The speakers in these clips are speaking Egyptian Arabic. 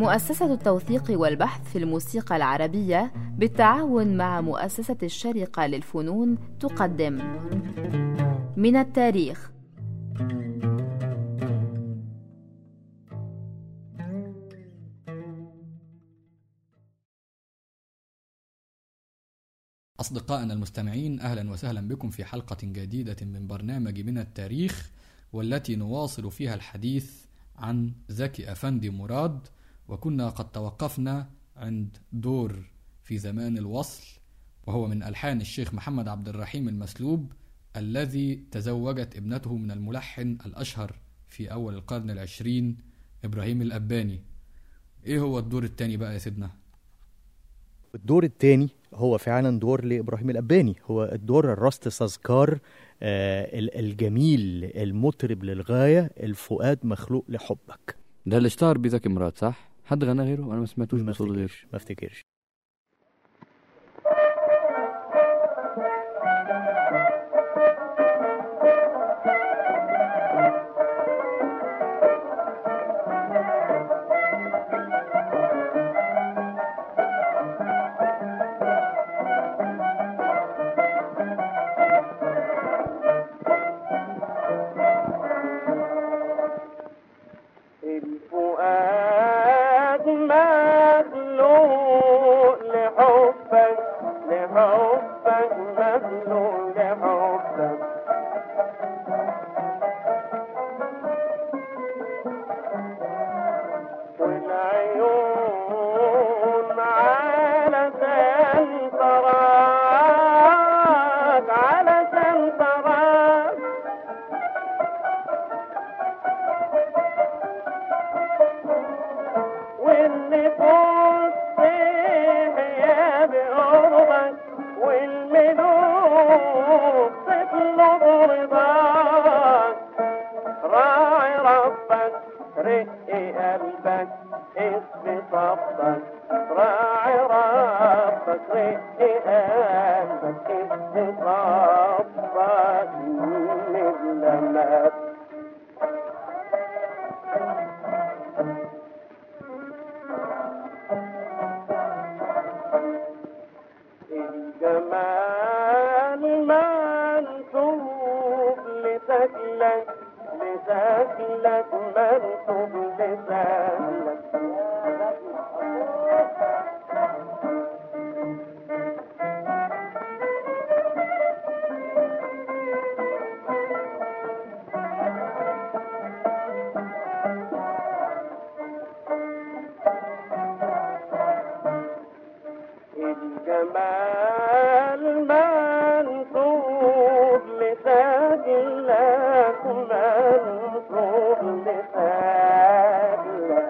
مؤسسة التوثيق والبحث في الموسيقى العربية بالتعاون مع مؤسسة الشرقة للفنون تقدم من التاريخ أصدقائنا المستمعين أهلا وسهلا بكم في حلقة جديدة من برنامج من التاريخ والتي نواصل فيها الحديث عن زكي أفندي مراد وكنا قد توقفنا عند دور في زمان الوصل وهو من ألحان الشيخ محمد عبد الرحيم المسلوب الذي تزوجت ابنته من الملحن الأشهر في أول القرن العشرين إبراهيم الأباني إيه هو الدور التاني بقى يا سيدنا؟ الدور الثاني هو فعلا دور لابراهيم الاباني هو الدور الرست سازكار آه ال- الجميل المطرب للغايه الفؤاد مخلوق لحبك ده اللي اشتهر بيه زكي مراد صح؟ حد غنى غيره؟ انا ما سمعتوش ما بصوت غيره افتكرش ما افتكرش الفؤاد مخلوق لحبك لحبك مخلوق لحبك والعيون علشان تراك علشان تراك والنفوس تحيا بقربك والملوك تطلب رضاك راعي ربك رقي قلبك اسم صفك راعي ربك رقي قلبك اسم صفك من لمات الجمال منسوب لسجلك لسجلك منسوب لسجلك الجمال منسوب لسجلك منسوب لسجلك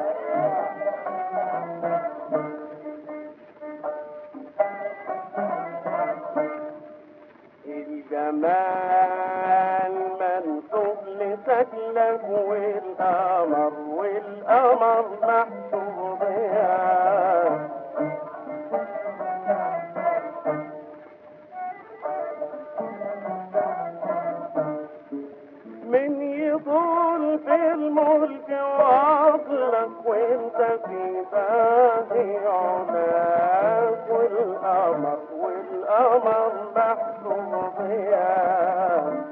الجمال منسوب لسجلك والقمر والقمر محسوب ضياء من يطول في الملك واصلك وانت في باقي علاك والقمر والقمر محسوب ضياء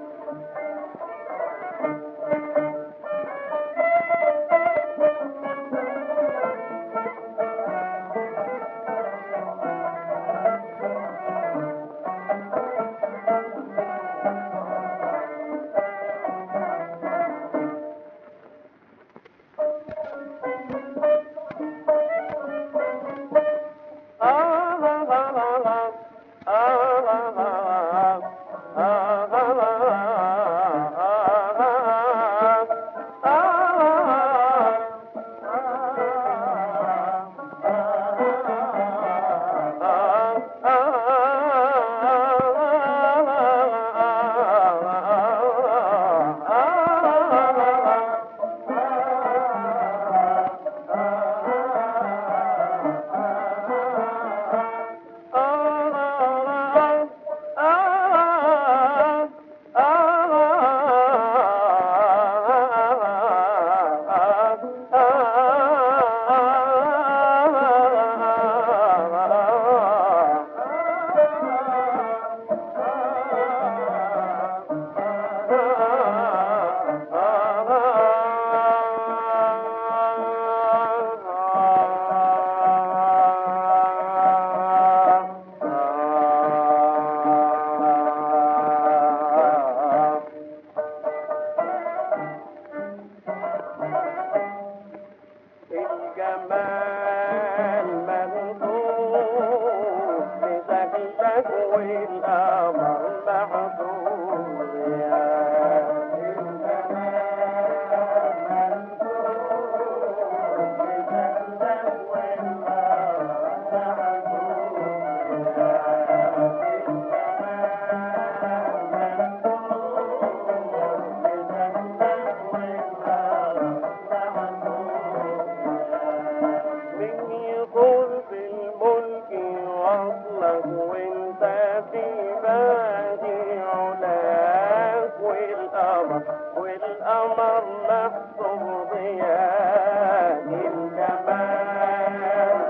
والقمر والقمر محسوب ضياء الجمال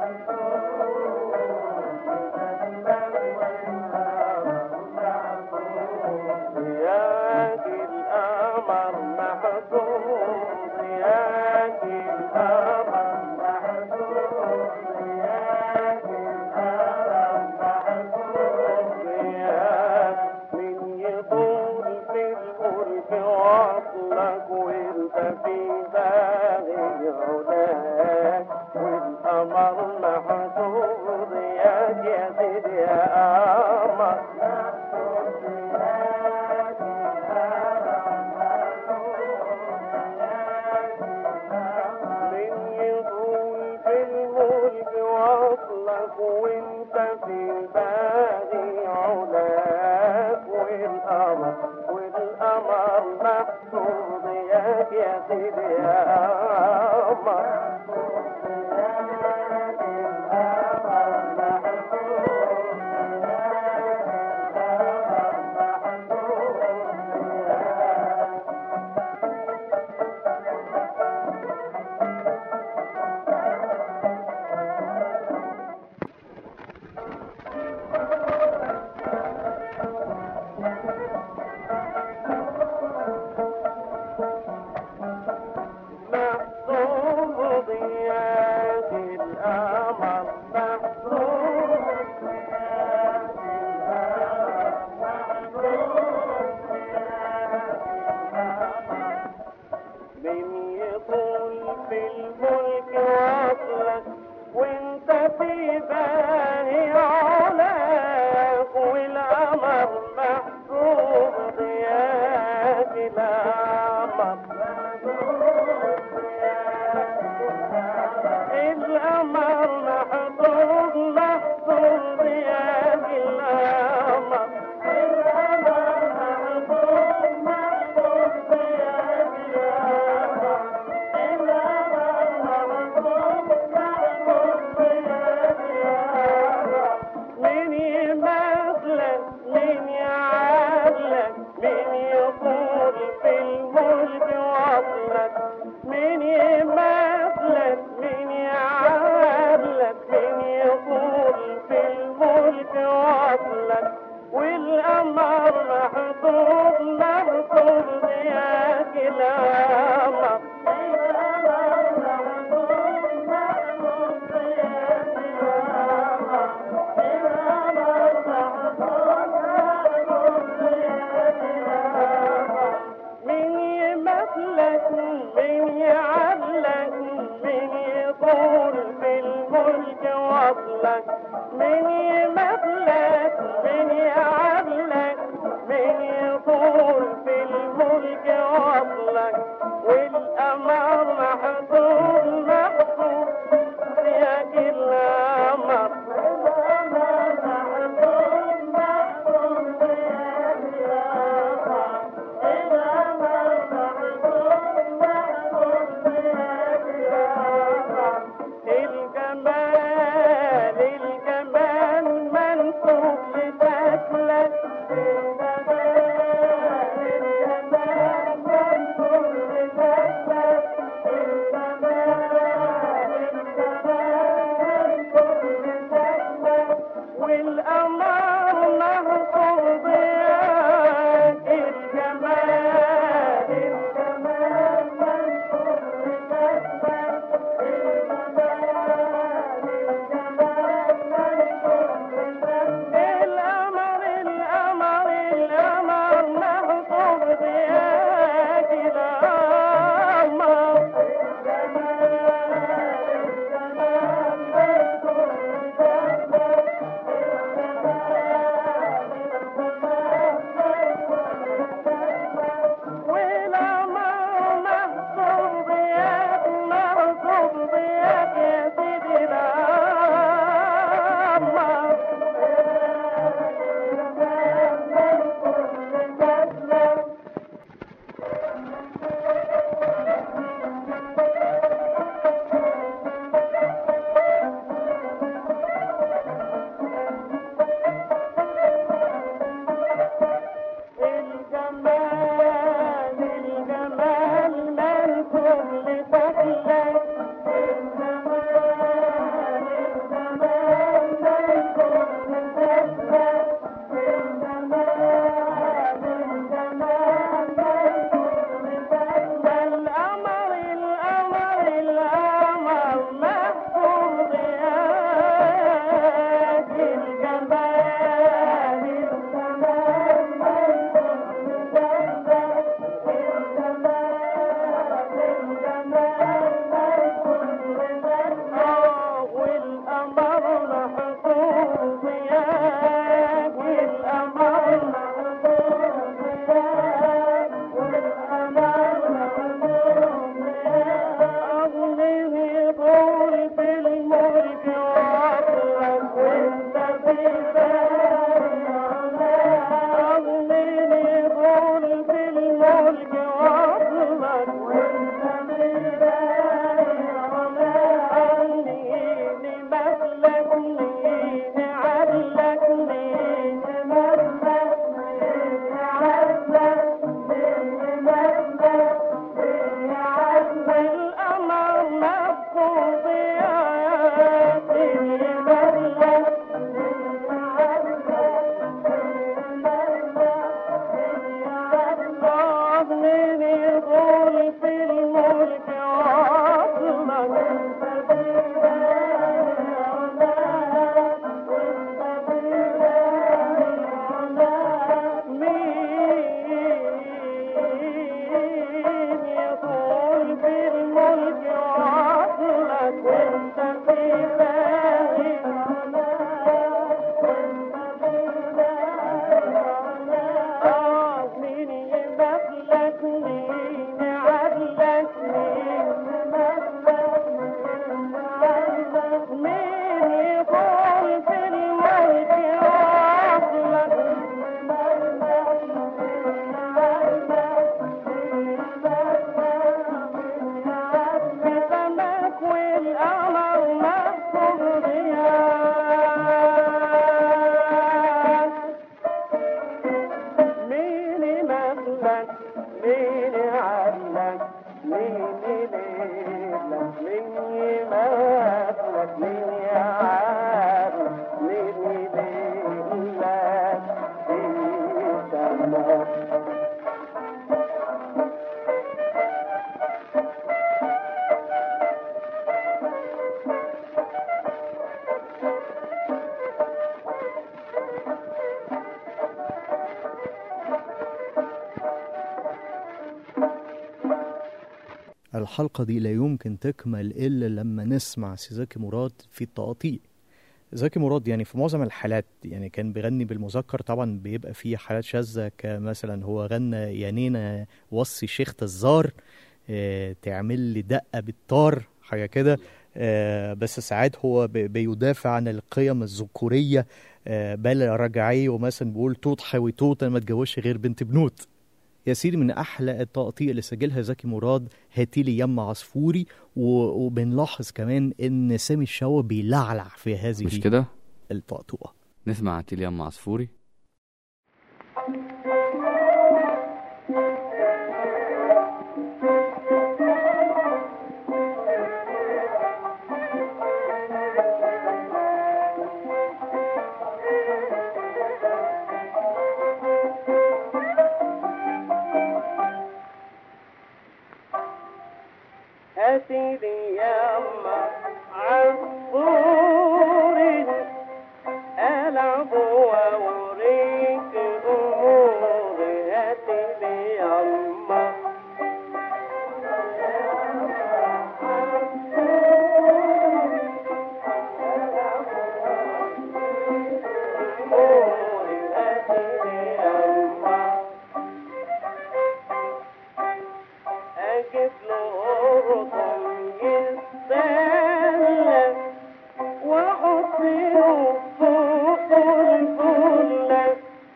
ضياء القمر محسوب ضياء القمر محسوب ضياء من يطول في الفلك وصلك وانت في باغي علاك والقمر محسوب ضياك يا سيدي يا قمر من يطول في الملك وصلك وانت في باغي علاك والقمر والقمر محسوب ضياك يا سيدي يا قمر محسوب ضياك القمر محسوب ضياك القمر محسوب ضياك القمر من يطول في الملك وصلك وانت في باهي علاك والقمر محسوب ضياك القمر القمر محطوط محطوط ضياء القمر القمر محطوط محطوط ضياء القمر القمر محطوط محطوط ضياء القمر من يمثلك من يعادلك من يطول في الملك وصلك من يمثلك من يعادلك من يطول في الملك وصلك والقمر محطوط محطوط ضياك القمر القمر محطوط محطوط ضياك القمر القمر محطوط محطوط ضياك القمر من يمثلك من يعلك من يطول في الملك وصلك من يمثلك من يعلك من يطول في الملك وصلك والقمر محطوط محطوط ياك القمر القمر محطوط محطوط ياك القمر القمر محطوط محطوط ياك القمر الجمال الجمال منسوب لشكلك الجمال الجمال منسوب الحلقة دي لا يمكن تكمل إلا لما نسمع سيزاكي مراد في التقاطيع زكي مراد يعني في معظم الحالات يعني كان بيغني بالمذكر طبعا بيبقى فيه حالات شاذة كمثلا هو غنى يا نينا وصي شيخة الزار آه، تعمل لي دقة بالطار حاجة كده آه، بس ساعات هو بي- بيدافع عن القيم الذكورية آه، بل رجعيه ومثلا بيقول توت حاوي توت انا ما اتجوزش غير بنت بنوت يا سيدي من احلى التقاطيع اللي سجلها زكي مراد هاتيلي يم عصفوري و- وبنلاحظ كمان ان سامي الشوا بيلعلع في هذه مش كده الطقطقه نسمع تيليام عصفوري هاتي لي يما عصفوري ألعب وأوريك أموري هاتي لي يما أموري هاتي لي يما أجيب له قرطم يتسلى وأحط له فوق الفلة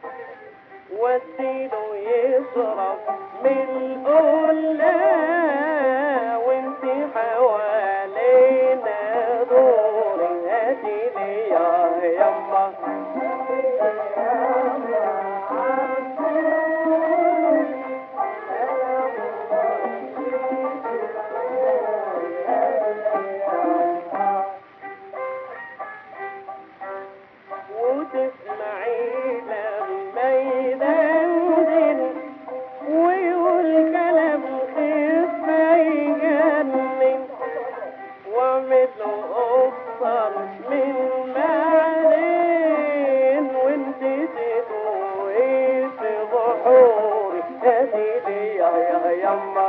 واديله يشرب من القلة وانتي حوالينا دوري هاتيلي يا يما وتسمعي لما يدندن ويقول كلام خف يجنن واعمل له افطر من معلين وانت تدوي في بحوري هاتيلي يا يا يما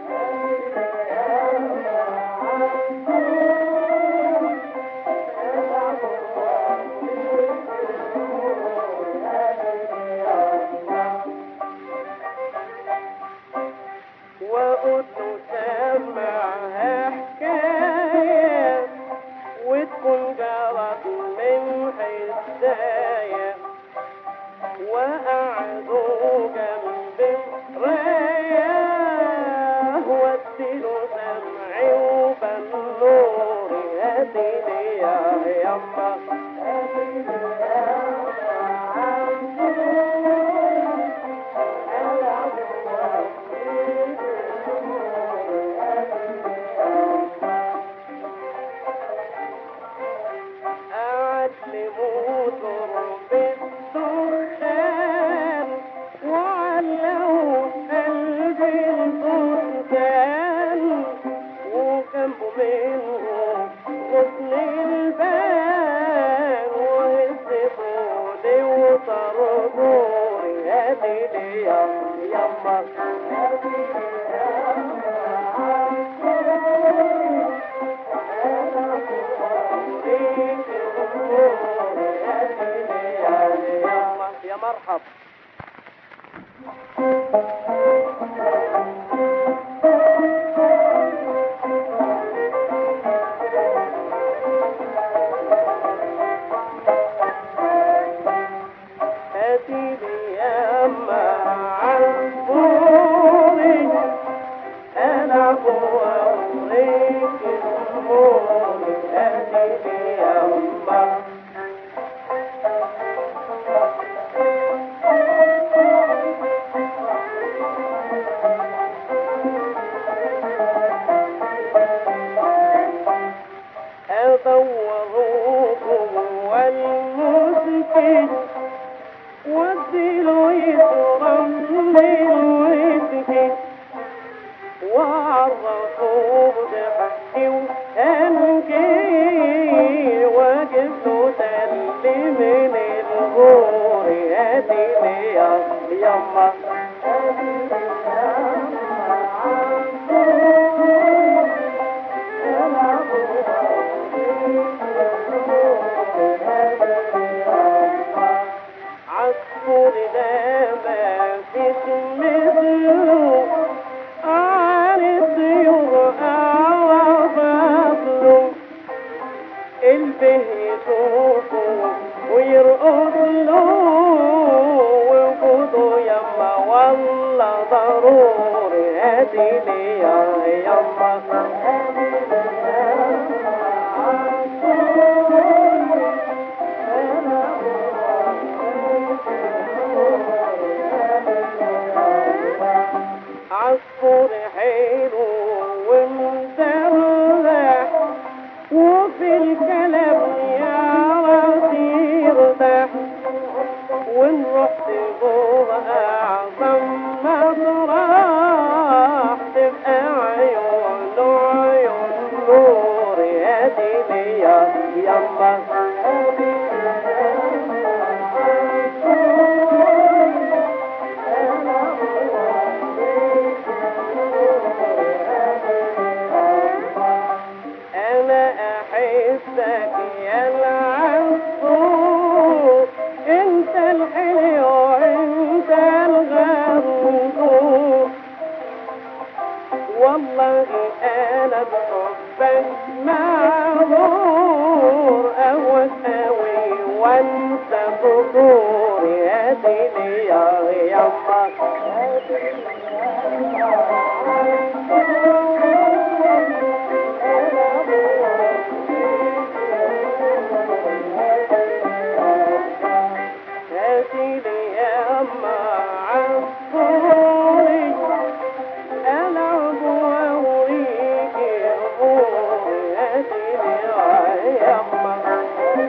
وقلت له سمعها حكاية وتكون جرت من حساية وقعدوا جنب مراية واديله سمعي وبنوري هاتيلي يا يما أعلموا ضرب الدخان وعلقوا قلب البستان وجنبه منه غصن البان وهزفوا لي وطردوني هاتيلي يا يما يا مرحب هاتي لي يما عصفوري ألعب وأوريك أموري هاتي لي يما أدوروكم والمسكين واديله يضرب للوسكين وعرفوه بحكي وهنكي واجب له تل من الغور هاتي لي يا يما والله ضروري هاتيلي يا يما عصفور حلو ومدلع وفي الكلام يعرف يرتاح وان رحت جوه اعظم مطرح تبقى عيونه عيون نور يا ديني يا يما انا احبك يا العصفور انت الحلو انت الغرور والله انا بحبك معذور اهوى قوي وانت بطور يا ديني يا يما هاتي لي يا أما عصفوري ألعب وأوريك أموري هاتي لي يا أما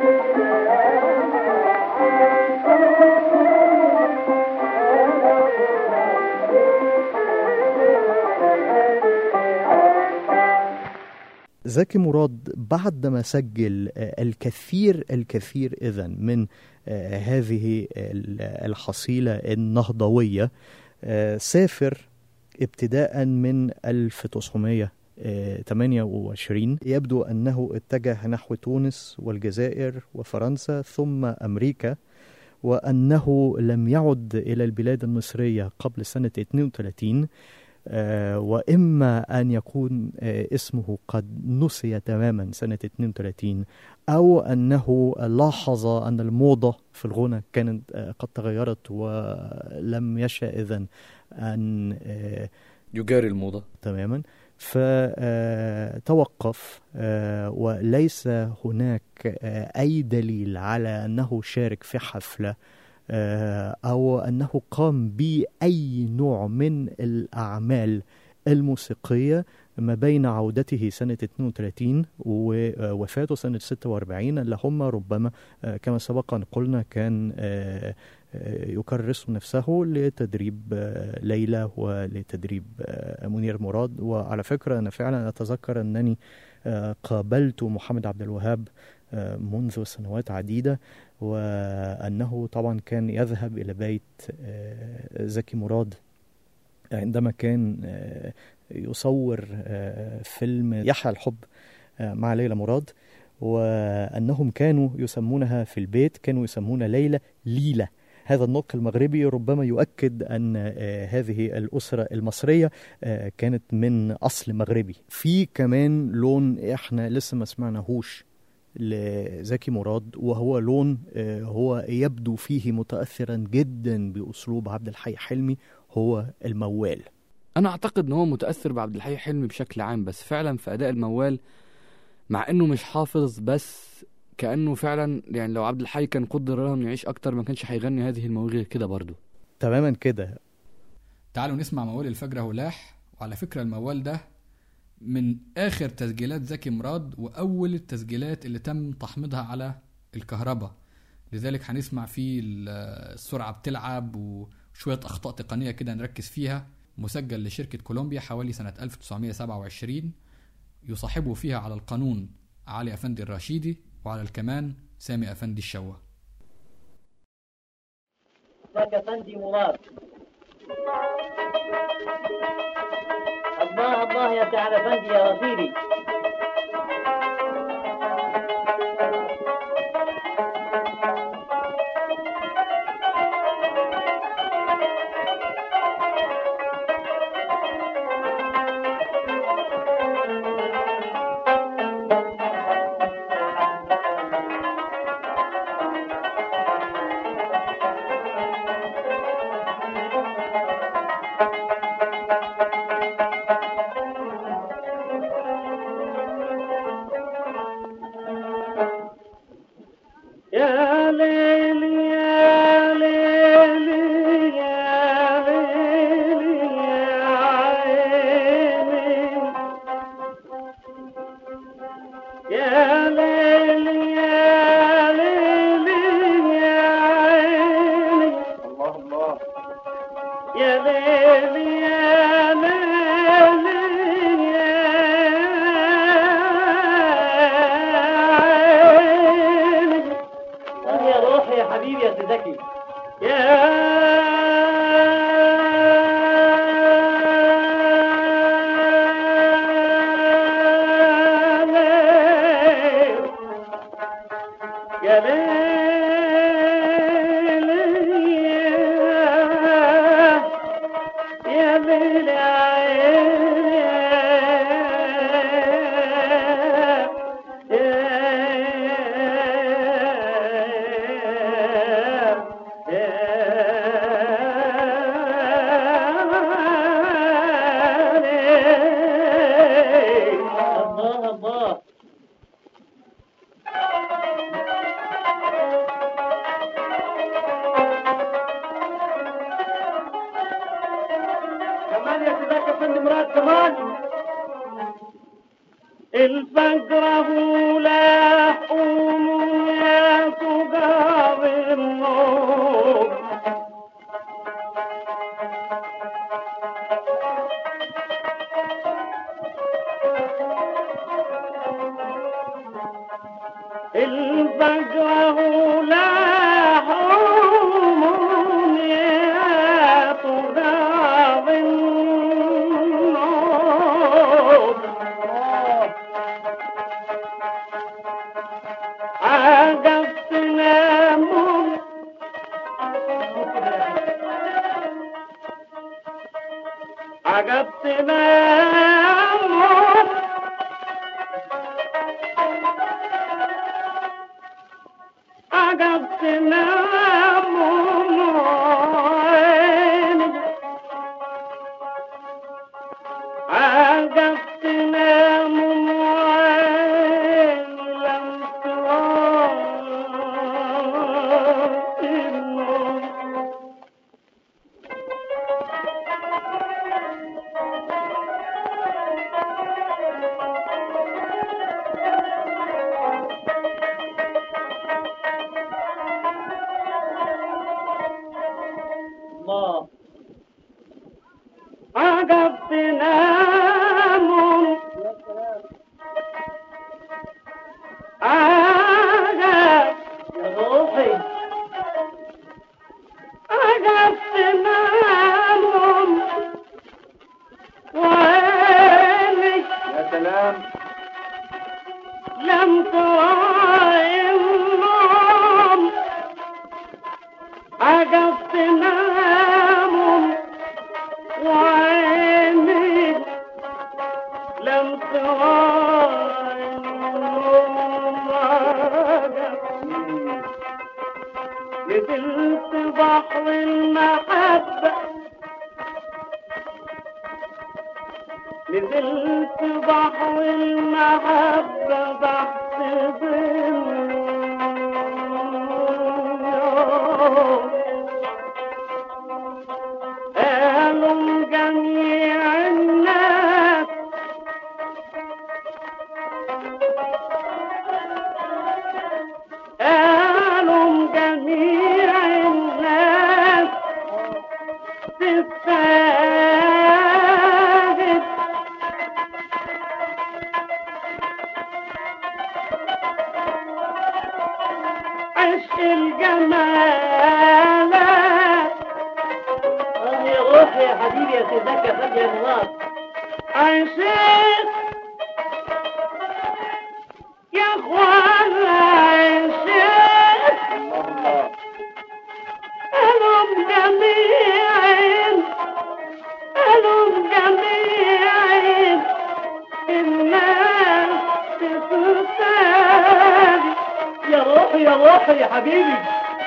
زكي مراد بعدما سجل آه، الكثير الكثير إذا من آه، هذه ال- الحصيلة النهضوية آه، سافر ابتداء من 1928 يبدو أنه اتجه نحو تونس والجزائر وفرنسا ثم أمريكا وأنه لم يعد إلى البلاد المصرية قبل سنة 32 آه، وإما أن يكون آه، اسمه قد نسي تماما سنة 32 أو أنه لاحظ أن الموضة في الغنى كانت آه، قد تغيرت ولم يشأ إذن أن آه، يجاري الموضة تماما فتوقف وليس هناك آه، أي دليل على أنه شارك في حفلة آه، أو أنه قام بأي نوع من الأعمال الموسيقية ما بين عودته سنة 32 ووفاته سنة 46 اللي هم ربما آه، كما سبق أن قلنا كان آه، آه، يكرس نفسه لتدريب آه، ليلى ولتدريب آه، منير مراد وعلى فكرة أنا فعلا أتذكر أنني آه، قابلت محمد عبد الوهاب آه، منذ سنوات عديدة وأنه طبعا كان يذهب إلى بيت آه، زكي مراد عندما كان آه، يصور آه، فيلم يحيى الحب آه، مع ليلى مراد وأنهم كانوا يسمونها في البيت كانوا يسمون ليلى ليلى هذا النطق المغربي ربما يؤكد أن آه، هذه الأسرة المصرية آه، كانت من أصل مغربي في كمان لون إحنا لسه ما سمعناهوش لزكي مراد وهو لون آه، هو يبدو فيه متأثرا جدا بأسلوب عبد الحي حلمي هو الموال انا اعتقد ان هو متاثر بعبد الحي حلمي بشكل عام بس فعلا في اداء الموال مع انه مش حافظ بس كانه فعلا يعني لو عبد الحي كان قدر له انه يعيش اكتر ما كانش هيغني هذه المواويل كده برضه تماما كده تعالوا نسمع موال الفجر هلاح وعلى فكرة الموال ده من آخر تسجيلات زكي مراد وأول التسجيلات اللي تم تحميضها على الكهرباء لذلك هنسمع فيه ال- السرعة بتلعب وشوية أخطاء تقنية كده نركز فيها مسجل لشركة كولومبيا حوالي سنة 1927 يصاحبه فيها على القانون علي أفندي الرشيدي وعلى الكمان سامي أفندي الشوا لك فندي مراد الله الله يا سعد فندي يا وزيري يا ليل يا ليل يا عيني آه يا روحي يا حبيبي يا سي زكي يا ليل يا ليل يا ليل يا الله الله كمان يا سيدك يا فندم مراد كمان الفجر هو لا قوم يا تجار النور الفجر هو لا قوم يا تجار النور عجبتنا مر عجبتنا مر عجبتنا مر عيني عجبتنا من عين لم ترى الله عجبتنا من عجب يا روحي عجبتنا من وعيني يا سلام لم تراعي النوم عجبت نام وعيني لم تراعي النوم عجبت نزلت بحر المحبة نزلت بحر المحبة تحت ظل قالوا جميع الناس قالوا جميع الناس تستاهل عشق الجمال آه يا روحي يا حبيبي يا سي زكي يا فندم يا مراد عشق يا اخوان عشق ألم جميعين ألم جميعين الناس تستاهل يا روحي يا روحي يا حبيبي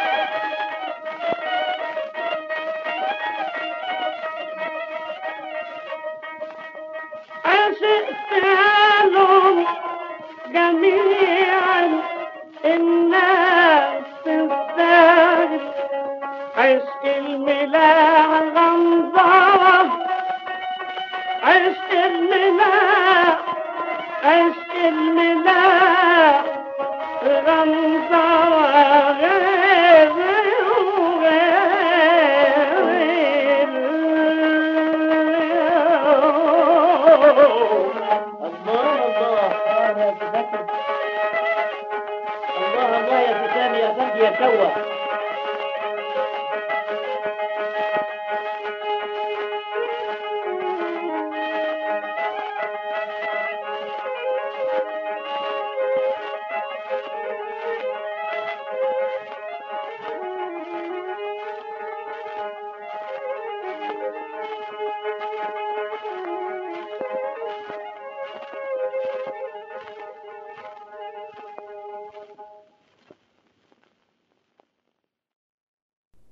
عشقت ألم جميعا الناس تستاهل عشق الملاح غنظرة عشق الملاح عشق الملاح غنظرة غير غير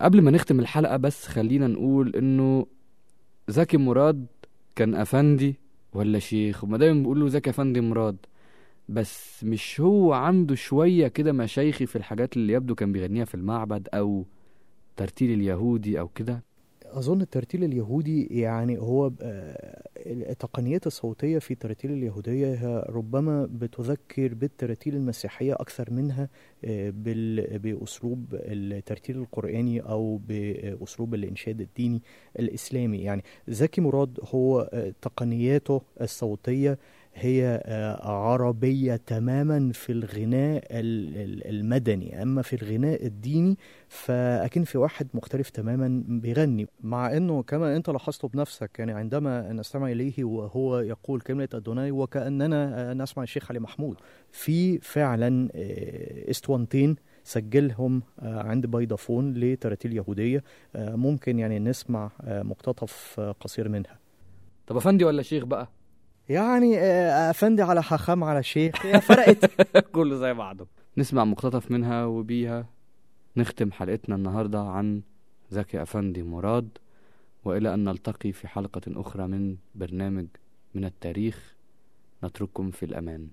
قبل ما نختم الحلقة بس خلينا نقول إنه زكي مراد كان أفندي ولا شيخ وما دايما بيقولوا زكي أفندي مراد بس مش هو عنده شوية كده مشايخي في الحاجات اللي يبدو كان بيغنيها في المعبد أو ترتيل اليهودي أو كده أظن الترتيل اليهودي يعني هو آه، التقنيات الصوتية في التراتيل اليهودية هي ربما بتذكر بالتراتيل المسيحية أكثر منها آه، بال- بأسلوب الترتيل القرآني أو بأسلوب الإنشاد الديني الإسلامي يعني زكي مراد هو آه، تقنياته الصوتية هي آه، عربية تماما في الغناء ال- ال- المدني أما في الغناء الديني فأكن في واحد مختلف تماما بيغني مع أنه كما أنت لاحظته بنفسك يعني عندما نستمع إليه وهو يقول كلمة أدوناي وكأننا آه، نسمع الشيخ علي محمود في فعلا آه، اسطوانتين سجلهم آه، عند بيضافون لتراتيل يهودية آه، ممكن يعني نسمع آه، مقتطف آه، قصير منها طب أفندي ولا شيخ بقى يعني آه، أفندي على حخام على شيخ هي فرقت كله زي بعضه نسمع مقتطف منها وبيها نختم حلقتنا النهاردة عن زكي أفندي مراد وإلى أن نلتقي في حلقة أخرى من برنامج من التاريخ نترككم في الأمان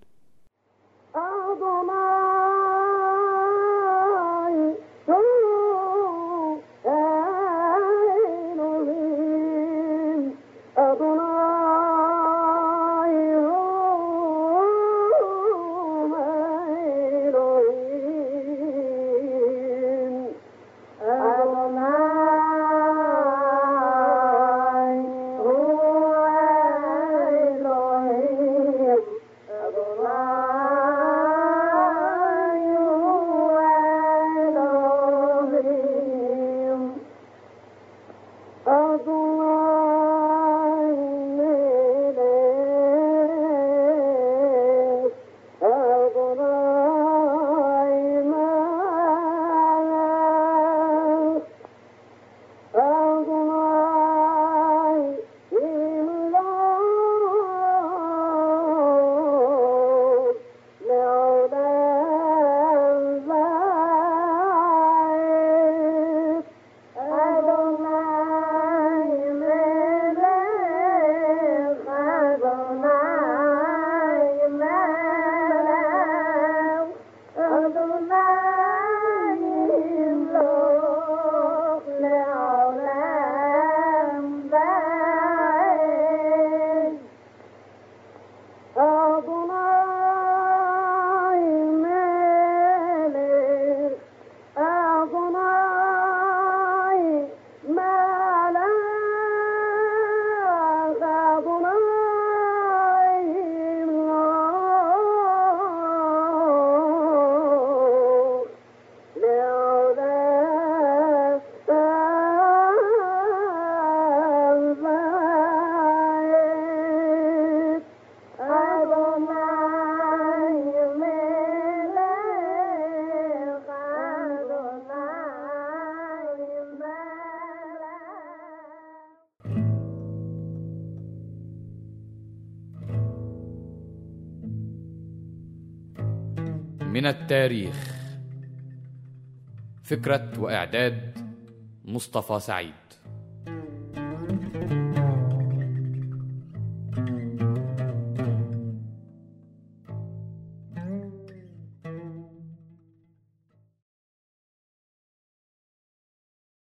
من التاريخ فكرة وإعداد مصطفى سعيد